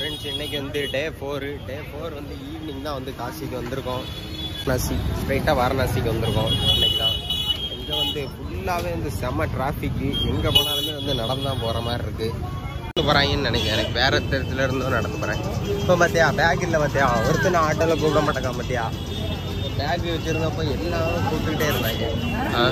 Friends இன்னைக்கு வந்து day four day four வந்து ஈவினிங் தான் வந்து காசிக்கு வந்திருக்கோம் வாரணாசி ஸ்ட்ரைட்டாக வாரணாசிக்கு வந்திருக்கோம் இன்னைக்கு தான் இங்கே வந்து ஃபுல்லாகவே வந்து செம்ம டிராஃபிக்கு எங்கே போனாலுமே வந்து நடந்து தான் போகிற மாதிரி இருக்குது போகிறாங்கன்னு நினைக்கிறேன் எனக்கு வேற இடத்துல இருந்தும் நடந்து போகிறேன் இப்போ பார்த்தியா பேக் இல்லை பார்த்தியா ஒருத்தனை ஆட்டோவில் கூப்பிட மாட்டேங்க பார்த்தியா பேக் வச்சுருந்தப்போ எல்லாம் கூப்பிட்டுக்கிட்டே இருந்தாங்க ஆ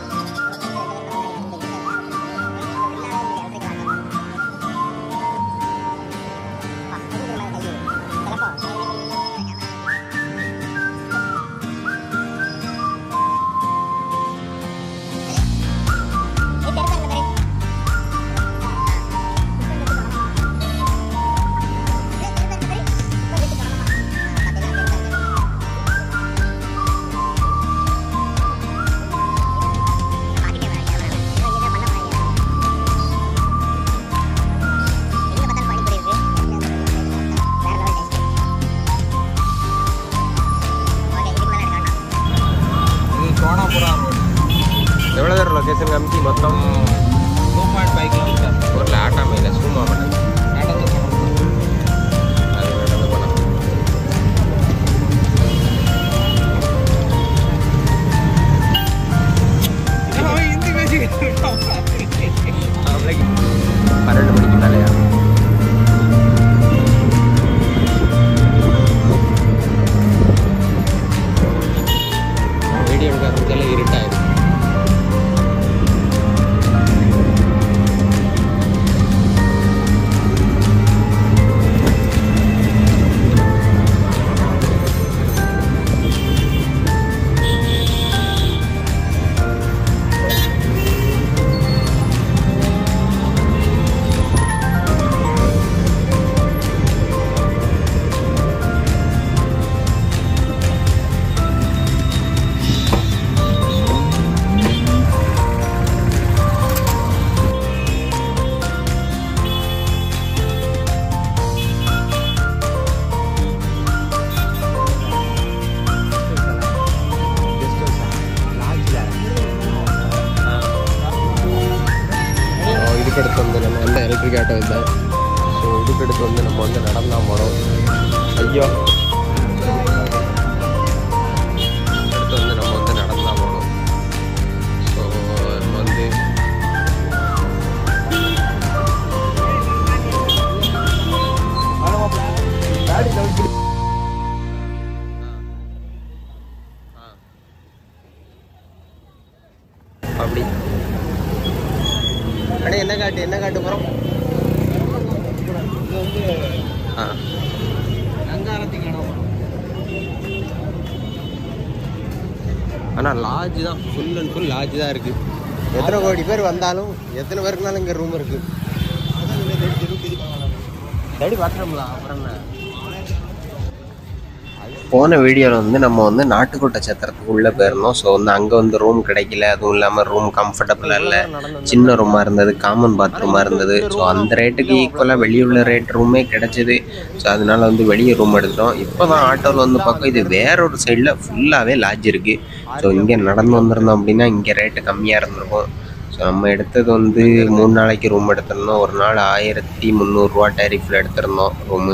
இது சோனாபுரா ரோடு எவ்வளோ தூரம் லொக்கேஷன் காமிச்சு மொத்தம் டூ பாயிண்ட் ஃபைவ் கிலோமீட்டர் ஒரு லேட்டாமையில் சூமா பண்ணேன் நடந்து போகணும் அது நடந்து போனோம் அவன் ஹிந்தி பேசிக்கிட்டு இருக்கான் பன்னெண்டு மணிக்கு மேலேயா வீடியோ எடுக்க ஆரம்பிச்சாலே இருட்டாயிரும் இதுக்கடுத்து வந்து நம்ம எந்த எலக்ட்ரிக் ஆட்டோ இல்லை ஸோ இதுக்கடுத்து வந்து நம்ம வந்து நடந்தான் போனோம் ஐயோ அடுத்து வந்து நம்ம வந்து நடந்தான் போனோம் ஸோ நம்ம வந்து ஆ. அப்படி அடே என்ன காட்டு என்ன காட்டு போகிறோம் இது வந்து ஆ அங்காரத்துக்கு இடம் ஆனால் லாட்ஜ் தான் ஃபுல் அண்ட் ஃபுல் லாட்ஜ் தான் இருக்குது எத்தனை கோடி பேர் வந்தாலும் எத்தனை பேருக்குனாலும் இங்கே ரூம் இருக்குது தேடி பார்த்துட்டோம்ல அப்புறம் என்ன போன வீடியோவில் வந்து நம்ம வந்து நாட்டுக்கோட்டை சத்திரத்துக்கு உள்ளே போயிருந்தோம் ஸோ வந்து அங்கே வந்து ரூம் கிடைக்கல அதுவும் இல்லாமல் ரூம் கம்ஃபர்டபுளாக இல்லை சின்ன ரூமாக இருந்தது காமன் பாத்ரூமாக இருந்தது ஸோ அந்த ரேட்டுக்கு ஈக்குவலாக வெளியுள்ள ரேட் ரூமே கிடைச்சிது ஸோ அதனால வந்து வெளியே ரூம் எடுத்துட்டோம் இப்போ தான் ஆட்டோவில் வந்து பார்க்க இது வேற ஒரு சைடில் ஃபுல்லாகவே லாட்ஜ் இருக்குது ஸோ இங்கே நடந்து வந்திருந்தோம் அப்படின்னா இங்கே ரேட்டு கம்மியாக இருந்திருக்கும் ஸோ நம்ம எடுத்தது வந்து மூணு நாளைக்கு ரூம் எடுத்திருந்தோம் ஒரு நாள் ஆயிரத்தி முந்நூறுரூவா டேரிஃபில் எடுத்திருந்தோம் ரூமு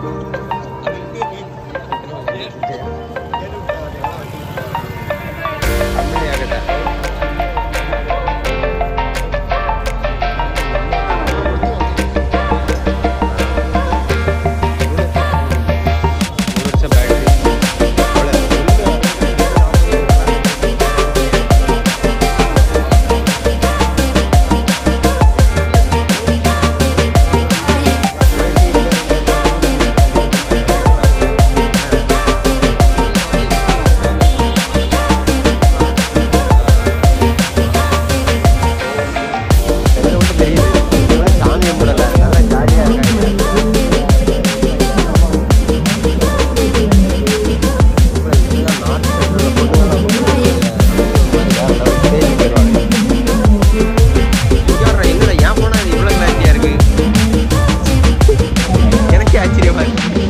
எனக்கே ஆச்சரியமா இருக்கு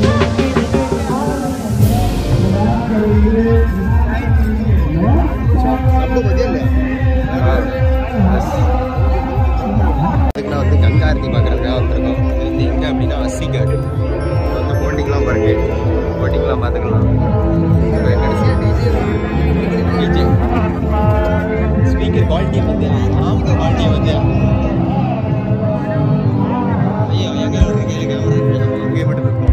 அதுக்கு நான் வந்து கங்கா ஆரத்தி பார்க்குறதுக்காக வந்திருக்கோம் இது வந்து எங்கே அப்படின்னா வசிகாடு வந்து போட்டிங்லாம் பாருங்க போட்டிங்லாம் பார்த்துக்கலாம் டிஜே ஸ்பீக்கர் குவாலிட்டி வந்து ஆமாம் குவாலிட்டி வந்து ஐயா ஐயா கேமரா கையில் கேமரா அங்கே மட்டும் இருக்கும்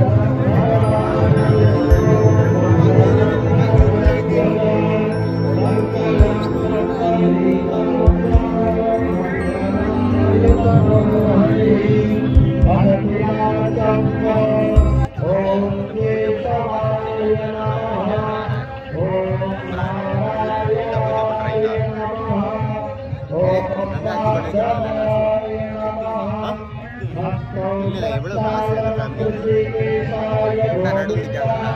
இல்ல எவ்வளவு காசு அந்த ஃபேமிலி நடுவுட்டாங்களா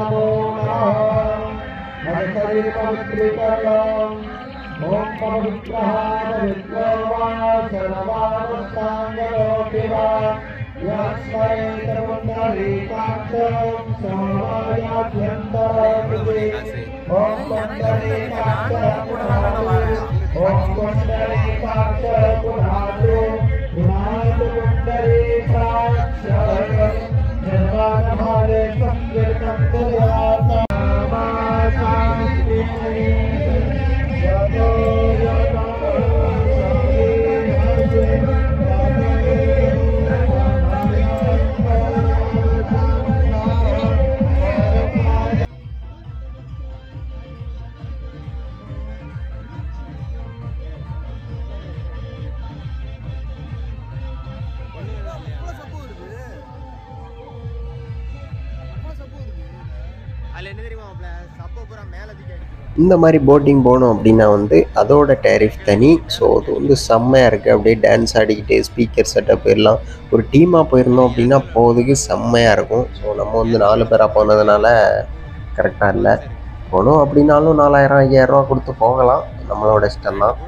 இந்த மாதிரி போட்டிங் போனோம் அப்படின்னா வந்து அதோட டேரிஃப் தனி ஸோ அது வந்து செம்மையாக இருக்குது அப்படியே டான்ஸ் ஆடிக்கிட்டு ஸ்பீக்கர் செட்டப் எல்லாம் ஒரு டீமாக போயிருந்தோம் அப்படின்னா போகிறதுக்கு செம்மையாக இருக்கும் ஸோ நம்ம வந்து நாலு பேராக போனதுனால கரெக்டாக இல்லை போனோம் அப்படின்னாலும் நாலாயிரம் ஐயாயிரரூவா கொடுத்து போகலாம் நம்மளோட இஷ்டம் தான்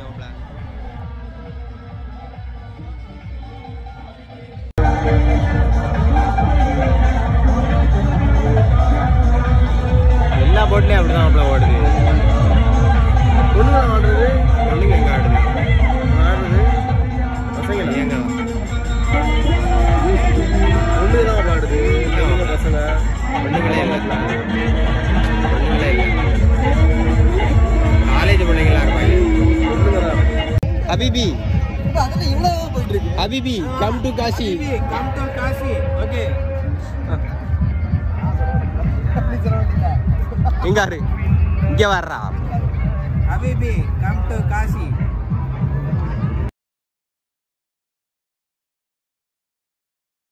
எல்லா போட்லயும் அப்படிதான் அப்படி ஓடுது பொண்ணுங்க ஆடுறது பொண்ணுங்க எங்க ஆடுது ஆடுறது பசங்க எங்க பொண்ணுங்க தான் அப்படி ஆடுது பொண்ணுங்க பசங்க பொண்ணுங்களே இல்லை பொண்ணுங்களே இல்லை காலேஜ் பிள்ளைங்களா இருப்பாங்க பொண்ணுங்க தான் ஹபிபி ஹபிபி come to Kashi come to Kashi okay இங்க இங்க வர்றா Habibi, come to Kashi.